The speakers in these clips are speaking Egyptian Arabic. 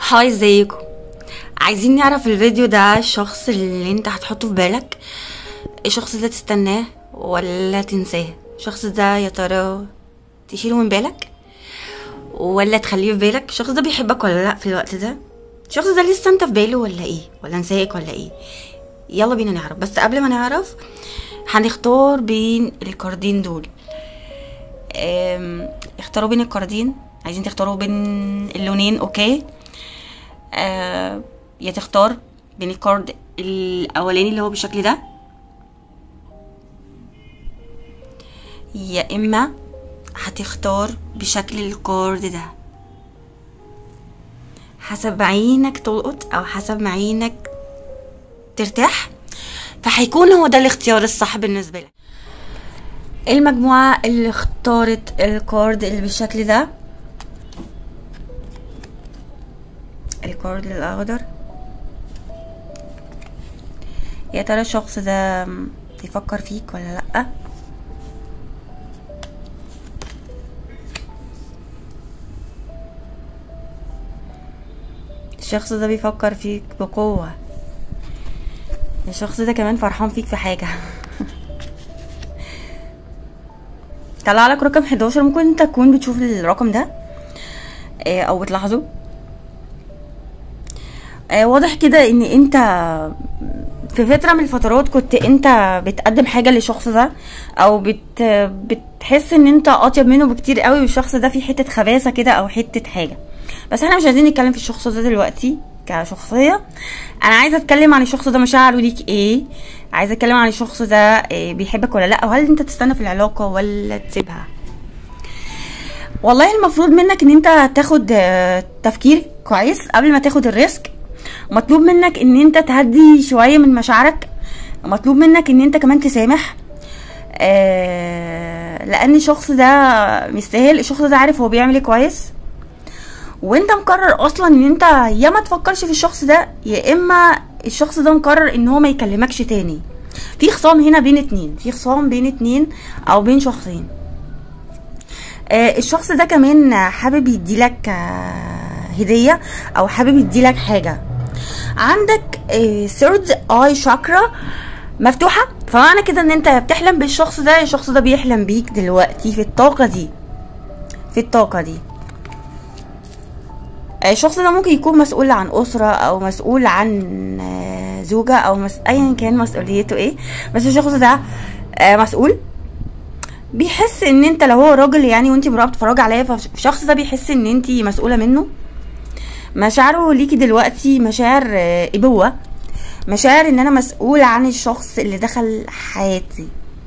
هاي ازيكم عايزين نعرف الفيديو ده الشخص اللي انت هتحطه في بالك الشخص ده تستناه ولا تنساه الشخص ده يا ترى تشيله من بالك ولا تخليه في بالك الشخص ده بيحبك ولا لا في الوقت ده الشخص ده لسه انت في باله ولا ايه ولا نساك ولا ايه يلا بينا نعرف بس قبل ما نعرف هنختار بين الكاردين دول ام، اختاروا بين الكاردين عايزين تختاروا بين اللونين اوكي آه يا تختار بين الكارد الاولاني اللي هو بالشكل ده يا اما هتختار بشكل الكارد ده حسب ما عينك تلقط او حسب ما عينك ترتاح فهيكون هو ده الاختيار الصح بالنسبه لك المجموعه اللي اختارت الكارد اللي بالشكل ده الكارد الاخضر يا ترى الشخص ده بيفكر فيك ولا لا الشخص ده بيفكر فيك بقوة الشخص ده كمان فرحان فيك في حاجة طلع لك رقم 11 ممكن انت تكون بتشوف الرقم ده آه، او بتلاحظه آه، واضح كده ان انت في فترة من الفترات كنت انت بتقدم حاجة للشخص ده او بت بتحس ان انت اطيب منه بكتير قوي والشخص ده فيه حتة خباثة كده او حتة حاجة بس احنا مش عايزين نتكلم في الشخص ده دلوقتي كشخصية انا عايزة اتكلم عن الشخص ده مشاعره ليك ايه عايزة اتكلم عن الشخص ده إيه بيحبك ولا لا وهل انت تستنى في العلاقة ولا تسيبها والله المفروض منك ان انت تاخد آه، تفكير كويس قبل ما تاخد الريسك مطلوب منك ان انت تهدي شوية من مشاعرك مطلوب منك ان انت كمان تسامح آه لان الشخص ده مستاهل الشخص ده عارف هو بيعمل ايه كويس وانت مقرر اصلا ان انت يا ما تفكرش في الشخص ده يا اما الشخص ده مقرر ان هو ما يكلمكش تاني في خصام هنا بين اتنين في خصام بين اتنين او بين شخصين آه الشخص ده كمان حابب يديلك آه هدية او حابب يديلك حاجة عندك ثيرد اي شاكرا مفتوحة فمعنى كده ان انت بتحلم بالشخص ده الشخص ده بيحلم بيك دلوقتي في الطاقة دي في الطاقة دي الشخص ده ممكن يكون مسؤول عن أسرة أو مسؤول عن آه، زوجة أو مس... أيا كان مسؤوليته ايه بس الشخص ده آه، مسؤول بيحس ان انت لو هو راجل يعني وانت امرأة بتتفرجي عليا فالشخص ده بيحس ان انت مسؤولة منه مشاعره ليكي دلوقتي مشاعر آه، ابوة مشاعر ان انا مسؤول عن الشخص اللي دخل حياتي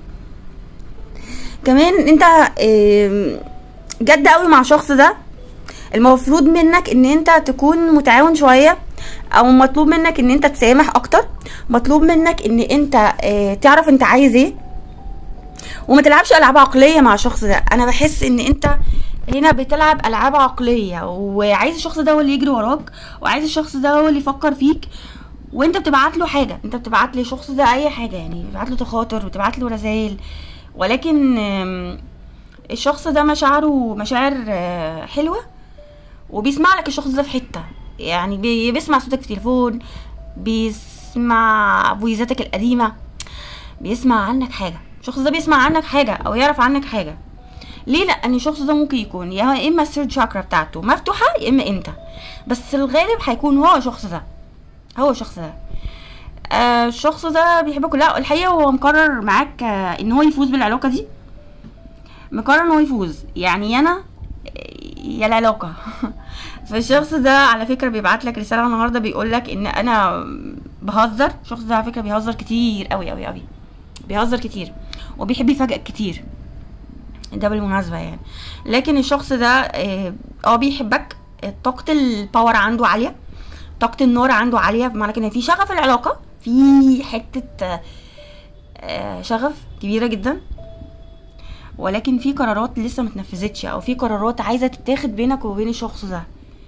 كمان انت آم، جد قوي مع الشخص ده المفروض منك ان انت تكون متعاون شوية او مطلوب منك ان انت تسامح اكتر مطلوب منك ان انت آه، تعرف انت عايز ايه وما تلعبش العاب عقليه مع الشخص ده انا بحس ان انت هنا بتلعب العاب عقليه وعايز الشخص ده هو اللي يجري وراك وعايز الشخص ده هو اللي يفكر فيك وانت بتبعت له حاجه انت بتبعت للشخص ده اي حاجه يعني بتبعت له تخاطر بتبعت له رسائل ولكن آم، الشخص ده مشاعره مشاعر آه، حلوه وبيسمع لك الشخص ده في حته يعني بي- بيسمع صوتك في التليفون بيسمع فويزاتك القديمه بيسمع عنك حاجه الشخص ده بيسمع عنك حاجه او يعرف عنك حاجه ليه لان الشخص ده ممكن يكون يا اما الثيرد شاكرا بتاعته مفتوحه يا اما انت بس الغالب هيكون هو الشخص ده هو الشخص ده آه الشخص ده بيحبك لا الحقيقه هو مقرر معاك آه ان هو يفوز بالعلاقه دي مقرر ان هو يفوز يعني يا انا يا العلاقه فالشخص ده على فكره بيبعت لك رساله النهارده بيقول لك ان انا بهزر الشخص ده على فكره بيهزر كتير قوي قوي قوي بيهزر كتير وبيحب يفاجئك كتير ده بالمناسبه يعني لكن الشخص ده اه آه، بيحبك طاقه الباور عنده عاليه طاقه النار عنده عاليه بمعنى كده في شغف العلاقه في حته آه، آه، شغف كبيره جدا ولكن في قرارات لسه متنفذتش او في قرارات عايزه تتاخد بينك وبين الشخص ده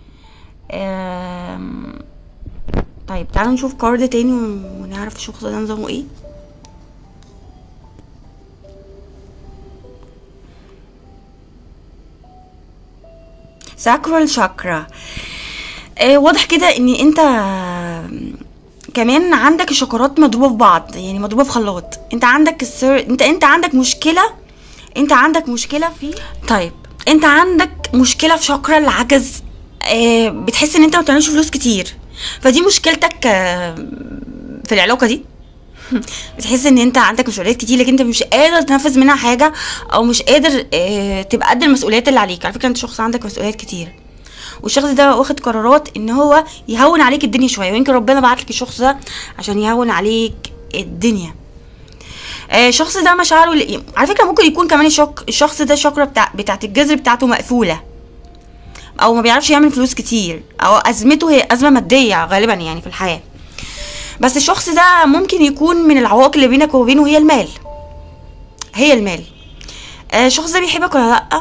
آم، طيب تعالوا نشوف كارد تاني ونعرف الشخص ده نظامه ايه ساكرال شاكرا آه واضح كده ان انت كمان عندك الشوكولات مضروبه في بعض يعني مضروبه في خلاط انت عندك السر انت انت عندك مشكله انت عندك مشكله في طيب انت عندك مشكله في شاكرا العجز آه بتحس ان انت ما بتعملش فلوس كتير فدي مشكلتك آه في العلاقه دي بتحس ان انت عندك مسؤوليات كتير لكن انت مش قادر تنفذ منها حاجه او مش قادر اه تبقى قد المسؤوليات اللي عليك على فكره انت شخص عندك مسؤوليات كتير والشخص ده واخد قرارات ان هو يهون عليك الدنيا شويه ويمكن ربنا بعت لك الشخص ده عشان يهون عليك الدنيا آه الشخص ده مشاعره ل- على فكره ممكن يكون كمان الشك... الشخص ده الشاكرا بتاع بتاعت الجذر بتاعته مقفوله او ما بيعرفش يعمل فلوس كتير او ازمته هي ازمه ماديه غالبا يعني في الحياه بس الشخص ده ممكن يكون من العوائق اللي بينك وبينه هي المال هي المال آه، الشخص ده بيحبك ولا لا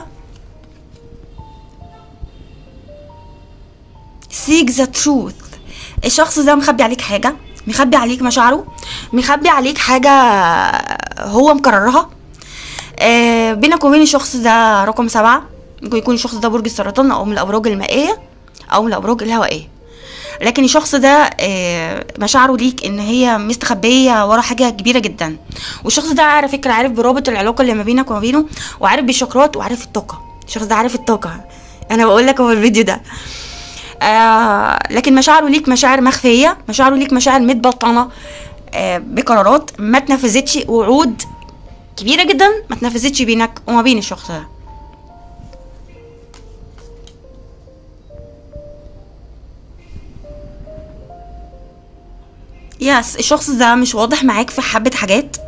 seek the truth الشخص ده مخبي عليك حاجة مخبي عليك مشاعره مخبي عليك حاجة هو مكررها آه، بينك وبين الشخص ده رقم سبعة ممكن يكون الشخص ده برج السرطان او من الابراج المائية او من الابراج الهوائية لكن الشخص ده آه، مشاعره ليك ان هي مستخبيه ورا حاجه كبيره جدا والشخص ده على فكره عارف برابط العلاقه اللي ما بينك وما بينه وعارف بالشكرات وعارف الطاقه الشخص ده عارف الطاقه انا بقول لك هو الفيديو ده آه لكن مشاعره ليك مشاعر مخفيه مشاعره ليك مشاعر متبطنه آه بقرارات ما اتنفذتش وعود كبيره جدا ما اتنفذتش بينك وما بين الشخص ده يس الشخص ده مش واضح معاك في حبة حاجات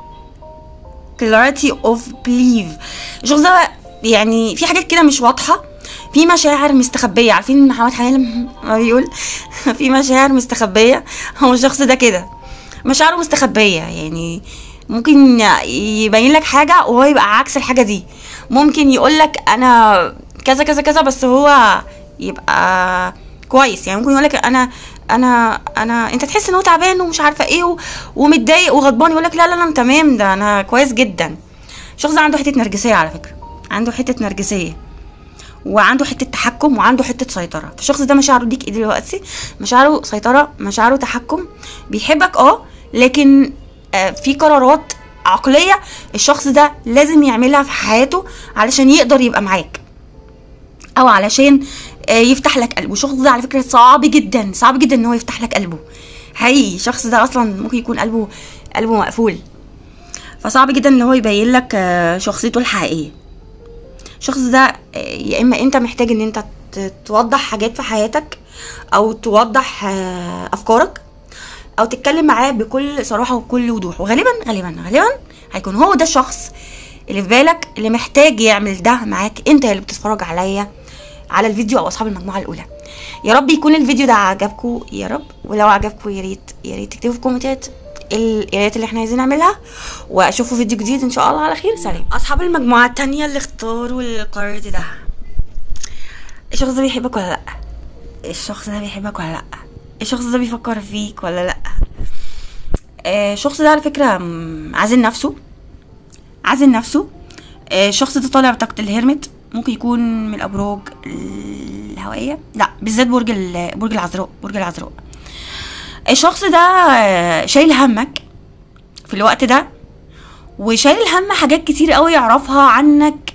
clarity of belief الشخص ده يعني في حاجات كده مش واضحة في مشاعر مستخبية عارفين محمد حليم ما بيقول في مشاعر مستخبية هو الشخص ده كده مشاعره مستخبية يعني ممكن يبين لك حاجة وهو يبقى عكس الحاجة دي ممكن يقول لك انا كذا كذا كذا بس هو يبقى كويس يعني ممكن يقول لك انا انا انا انت تحس ان هو تعبان ومش عارفه ايه و... ومتضايق وغضبان يقول لك لا لا لا أنا تمام ده انا كويس جدا الشخص ده عنده حته نرجسيه على فكره عنده حته نرجسيه وعنده حته تحكم وعنده حته سيطره فالشخص ده مشاعره ليك ايه دلوقتي مشاعره سيطره مشاعره تحكم بيحبك اه لكن آه في قرارات عقليه الشخص ده لازم يعملها في حياته علشان يقدر يبقى معاك او علشان آه، يفتح لك قلبه الشخص ده على فكره صعب جدا صعب جدا ان هو يفتح لك قلبه حقيقي الشخص ده اصلا ممكن يكون قلبه قلبه مقفول فصعب جدا ان هو يبين لك آه، شخصيته الحقيقيه الشخص ده آه، يا اما انت محتاج ان انت ت- توضح حاجات في حياتك او توضح آه، افكارك او تتكلم معاه بكل صراحه وبكل وضوح وغالبا غالبا غالبا هيكون هو ده الشخص اللي في بالك اللي محتاج يعمل ده معاك انت اللي بتتفرج عليا على الفيديو او اصحاب المجموعه الاولى يا رب يكون الفيديو ده عجبكم يا رب ولو عجبكم يا ريت يا ريت تكتبوا في الكومنتات القرايات اللي احنا عايزين نعملها واشوفوا فيديو جديد ان شاء الله على خير سلام اصحاب المجموعه التانية اللي اختاروا القرار ده الشخص ده بيحبك ولا لا الشخص ده بيحبك ولا لا الشخص ده بيفكر فيك ولا لا آه، الشخص ده على فكره مم، عازل نفسه عازل نفسه آه، الشخص ده طالع بطاقة الهرمت ممكن يكون من الأبراج الهوائية لا بالذات برج ال- برج العذراء برج العذراء الشخص ده آه، شايل همك في الوقت ده وشايل هم حاجات كتير قوي يعرفها عنك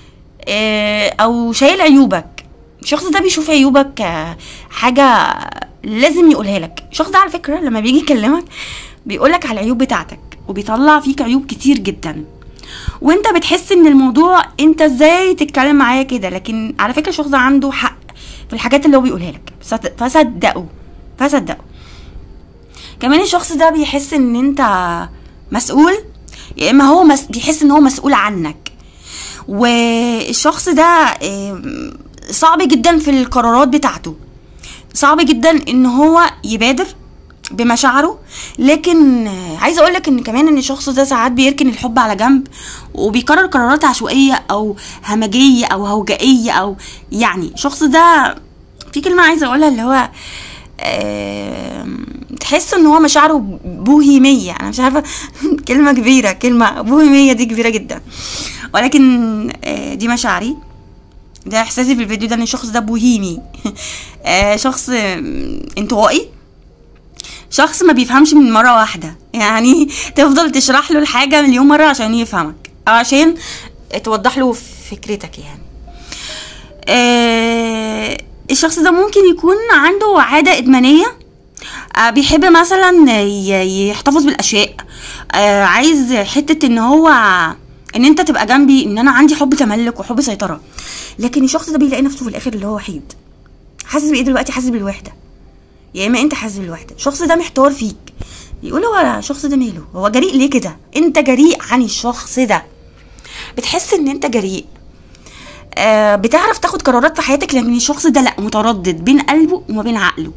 آه، او شايل عيوبك الشخص ده بيشوف عيوبك آه، حاجة لازم يقولها لك الشخص ده على فكرة لما بيجي يكلمك بيقولك على العيوب بتاعتك وبيطلع فيك عيوب كتير جدا وانت بتحس ان الموضوع انت ازاي تتكلم معايا كده لكن على فكره الشخص ده عنده حق في الحاجات اللي هو بيقولها لك فصد- فصدقه فصدقه كمان الشخص ده بيحس ان انت مسؤول يا اما هو مس... بيحس ان هو مسؤول عنك والشخص ده آم، صعب جدا في القرارات بتاعته صعب جدا ان هو يبادر بمشاعره لكن آه، عايزه اقول لك ان كمان ان الشخص ده ساعات بيركن الحب على جنب وبيقرر قرارات عشوائيه او همجيه او هوجائيه او يعني الشخص ده في كلمه عايزه اقولها اللي هو آم، تحس ان هو مشاعره بوهيميه انا مش عارفه كلمه كبيره كلمه بوهيميه دي كبيره جدا ولكن آه، دي مشاعري ده احساسي في الفيديو ده ان الشخص ده بوهيمي آه شخص آم، انطوائي شخص ما بيفهمش من مرة واحدة يعني تفضل تشرح له الحاجة مليون مرة عشان يفهمك أو عشان توضح له فكرتك يعني آه الشخص ده ممكن يكون عنده عادة إدمانية آه بيحب مثلا ي- يحتفظ بالأشياء آه عايز حتة إن هو إن أنت تبقى جنبي إن أنا عندي حب تملك وحب سيطرة لكن الشخص ده بيلاقي نفسه في الآخر اللي هو وحيد حاسس بإيه دلوقتي حاسس بالوحدة يا اما انت حاسس بالوحده الشخص ده محتار فيك يقول هو الشخص ده ماله هو جريء ليه كده انت جريء عن الشخص ده بتحس ان انت جريء آه بتعرف تاخد قرارات في حياتك لكن الشخص ده لا متردد بين قلبه وما بين عقله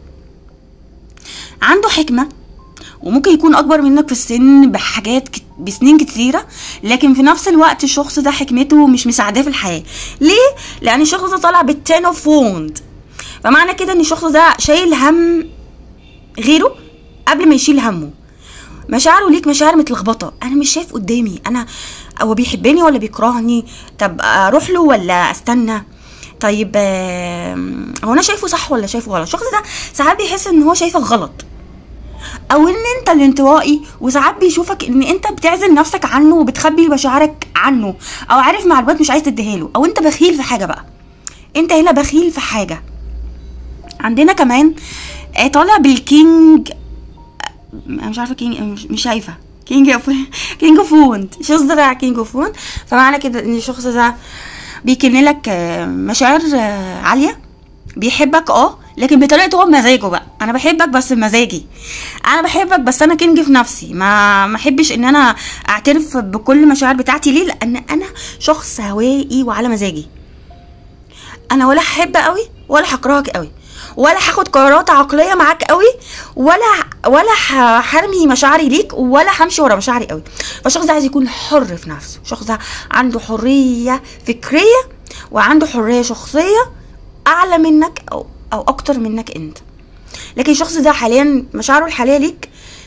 عنده حكمه وممكن يكون اكبر منك في السن بحاجات كت... بسنين كتيره لكن في نفس الوقت الشخص ده حكمته مش مساعداه في الحياه ليه لان الشخص ده طالع بالتين اوف ووند فمعنى كده ان الشخص ده شايل هم غيره قبل ما يشيل همه مشاعره ليك مشاعر متلخبطه انا مش شايف قدامي انا هو بيحبني ولا بيكرهني طب اروح له ولا استنى طيب آم، هو انا شايفه صح ولا شايفه غلط الشخص ده ساعات بيحس ان هو شايفك غلط او ان انت الانطوائي وساعات بيشوفك ان انت بتعزل نفسك عنه وبتخبي مشاعرك عنه او عارف معلومات مش عايز تديها له او انت بخيل في حاجه بقى انت هنا بخيل في حاجه عندنا كمان آه، طالع بالكينج انا مش عارفه كينج مش, مش شايفه كينج اوف كينج اوف ووند الشخص ده طلع كينج اوف ووند فمعنى كده ان الشخص ده بيكن لك آه، مشاعر آه، عاليه بيحبك اه لكن بطريقته هو بمزاجه بقى انا بحبك بس بمزاجي انا بحبك بس انا كينج في نفسي ما ما احبش ان انا اعترف بكل المشاعر بتاعتي ليه لان انا شخص هوائي وعلى مزاجي انا ولا هحب قوي ولا هكرهك قوي ولا هاخد قرارات عقليه معاك قوي ولا ولا ه- هرمي مشاعري ليك ولا همشي ورا مشاعري قوي فالشخص ده عايز يكون حر في نفسه الشخص ده عنده حريه فكريه وعنده حريه شخصيه اعلى منك او او اكتر منك انت لكن الشخص ده حاليا مشاعره الحاليه ليك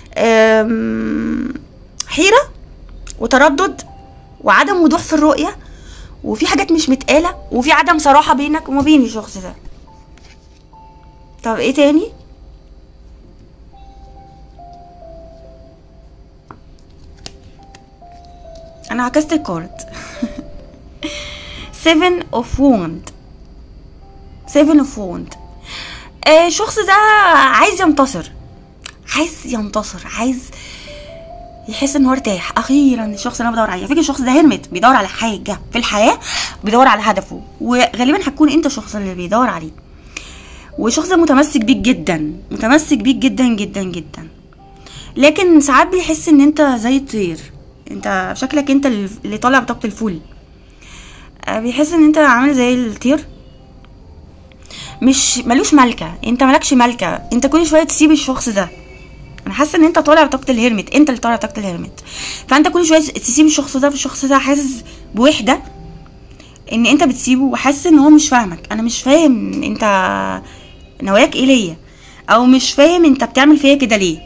أم، حيره وتردد وعدم وضوح في الرؤيه وفي حاجات مش متقاله وفي عدم صراحه بينك وما بين الشخص ده طب ايه تاني انا عكست الكارد 7 اوف ووند 7 اوف ووند الشخص ده عايز ينتصر عايز ينتصر عايز يحس ان هو ارتاح اخيرا الشخص اللي انا بدور عليه فكرة الشخص ده هرمت بيدور على حاجه في الحياه بيدور على هدفه وغالبا هتكون انت الشخص اللي بيدور عليه وشخص ده متمسك بيك جدا متمسك بيك جدا جدا جدا لكن ساعات بيحس ان انت زي الطير انت شكلك انت اللي طالع بطاقة الفول آه، بيحس ان انت عامل زي الطير مش ملوش ملكة انت ملكش ملكة انت كل شوية تسيب الشخص ده انا حاسه ان انت طالع بطاقه الهرمت انت اللي طالع بطاقه الهرمت فانت كل شويه تسيب الشخص ده في الشخص ده حاسس بوحده ان انت بتسيبه وحاسس ان هو مش فاهمك انا مش فاهم انت نواياك ايه ليا او مش فاهم انت بتعمل فيا كده ليه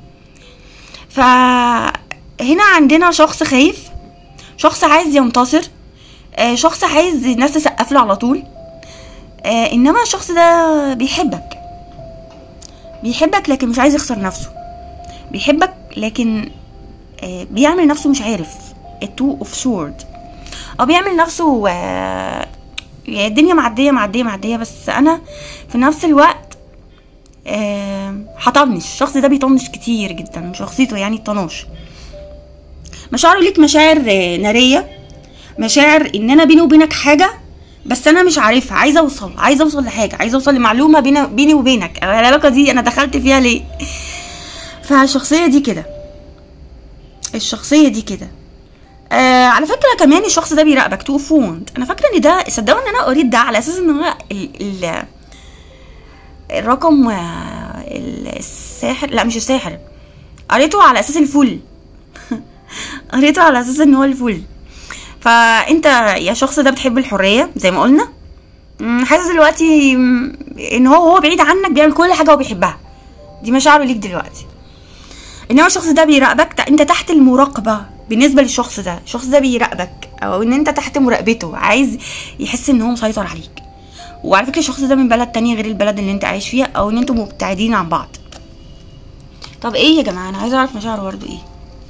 فهنا عندنا شخص خايف شخص عايز ينتصر آه، شخص عايز الناس تسقف له على طول آه، انما الشخص ده بيحبك بيحبك لكن مش عايز يخسر نفسه بيحبك لكن آه، بيعمل نفسه مش عارف التو اوف سورد او بيعمل نفسه آه، يعني الدنيا معديه معديه معديه بس انا في نفس الوقت آه، هطنش الشخص ده بيطنش كتير جدا من شخصيته يعني الطناش مشاعره ليك مشاعر آه، ناريه مشاعر ان انا بيني وبينك حاجه بس انا مش عارفها عايزه اوصل عايزه اوصل لحاجه عايزه اوصل لمعلومه بيني بيني وبينك العلاقه دي انا دخلت فيها ليه فالشخصيه دي كده الشخصيه دي كده آه على فكره كمان الشخص ده بيراقبك تو فوند انا فاكره ان ده صدقوا ان انا قريت ده على اساس ان هو ال ال الرقم آه، الساحر لا مش الساحر قريته على اساس الفل قريته على اساس ان هو الفل فانت يا شخص ده بتحب الحريه زي ما قلنا مم، حاسس دلوقتي مم، ان هو هو بعيد عنك بيعمل كل حاجه هو بيحبها دي مشاعره ليك دلوقتي انما الشخص ده بيراقبك ت- انت تحت المراقبه بالنسبه للشخص ده الشخص ده بيراقبك او ان انت تحت مراقبته عايز يحس ان هو مسيطر عليك وعلى فكره الشخص ده من بلد تانية غير البلد اللي انت عايش فيها او ان انتوا مبتعدين عن بعض طب ايه يا جماعه انا عايزه اعرف مشاعره برضه ايه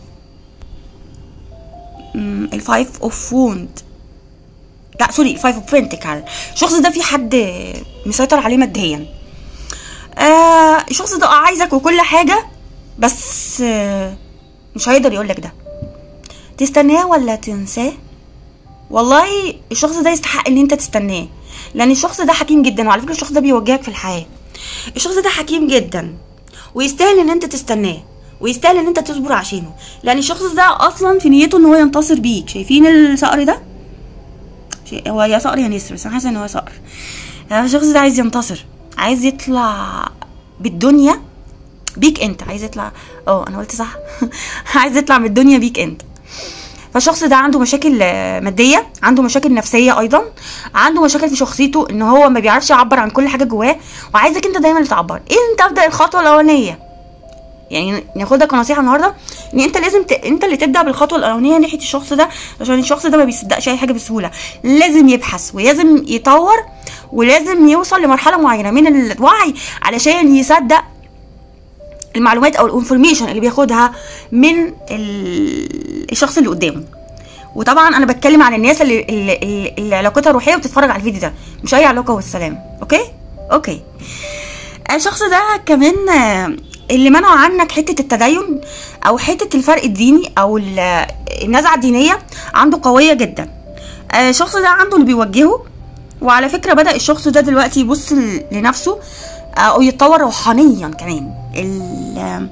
مم، الفايف اوف ووند لا سوري الفايف اوف بنتكل الشخص ده في حد مسيطر عليه ماديا آه الشخص ده اه عايزك وكل حاجه بس آه مش هيقدر يقولك ده تستناه ولا تنساه والله الشخص ده يستحق ان انت تستناه لان الشخص ده حكيم جدا وعلى فكره الشخص ده بيوجهك في الحياه الشخص ده حكيم جدا ويستاهل ان انت تستناه ويستاهل ان انت تصبر عشانه لان الشخص ده اصلا في نيته ان هو ينتصر بيك شايفين الصقر ده شيء- هو يا صقر يا نسر بس انا حاسه ان هو صقر يعني الشخص ده عايز ينتصر عايز يطلع بالدنيا بيك انت عايز يطلع اه انا قلت صح عايز يطلع من الدنيا بيك انت فالشخص ده عنده مشاكل آه، ماديه عنده مشاكل نفسيه ايضا عنده مشاكل في شخصيته ان هو ما بيعرفش يعبر عن كل حاجه جواه وعايزك انت دايما اللي تعبر انت ابدا الخطوه الاولانيه يعني ناخدها كنصيحه النهارده ان انت لازم ت... انت اللي تبدا بالخطوه الاولانيه ناحيه الشخص ده عشان الشخص ده ما بيصدقش اي حاجه بسهوله لازم يبحث ولازم يطور ولازم يوصل لمرحله معينه من الوعي علشان يصدق المعلومات او الانفورميشن اللي بياخدها من ال- الشخص اللي قدامه وطبعا انا بتكلم عن الناس اللي اللي, اللي- اللي علاقتها روحيه وبتتفرج على الفيديو ده مش اي علاقه والسلام اوكي اوكي الشخص ده كمان آه، اللي منع عنك حته التدين او حته الفرق الديني او ال- النزعه الدينيه عنده قويه جدا آه، الشخص ده عنده اللي بيوجهه وعلى فكره بدا الشخص ده دلوقتي يبص ل- لنفسه آه، او يتطور روحانيا كمان ال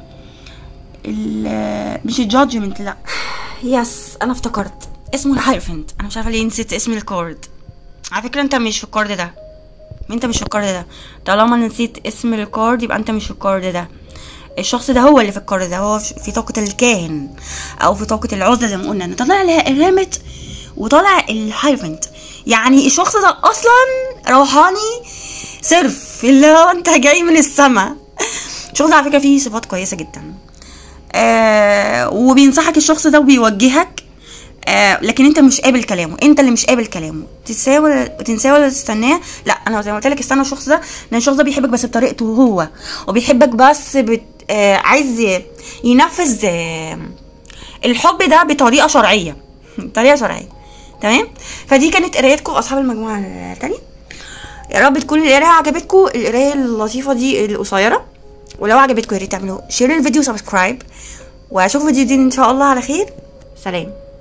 ال مش الجادجمنت لا يس انا افتكرت اسمه الهايرفنت انا مش عارفه ليه نسيت اسم الكارد على فكره انت مش في الكارد ده انت مش في الكارد ده طالما نسيت اسم الكارد يبقى انت مش في الكارد ده الشخص ده هو اللي في الكارد ده هو في طاقة الكاهن او في طاقة العزلة زي ما قلنا ان طلع لها الرامت وطلع الهايرفنت يعني الشخص ده اصلا روحاني صرف اللي هو انت جاي من السما الشخص ده على فكرة فيه صفات كويسة جدا آه وبينصحك الشخص ده وبيوجهك آه لكن انت مش قابل كلامه انت اللي مش قابل كلامه تنساه ولا تنساه ولا تستناه لا انا زي ما قلت لك استنى الشخص ده لان الشخص ده بيحبك بس بطريقته هو وبيحبك بس بت... آه عايز ينفذ آه الحب ده بطريقه شرعيه طريقه شرعيه تمام فدي كانت قرايتكم اصحاب المجموعه التانية يا رب تكون القرايه عجبتكم القرايه اللطيفه دي القصيره ولو عجبتكم يا ريت تعملوا شير الفيديو سبسكرايب واشوف فيديو جديد ان شاء الله على خير سلام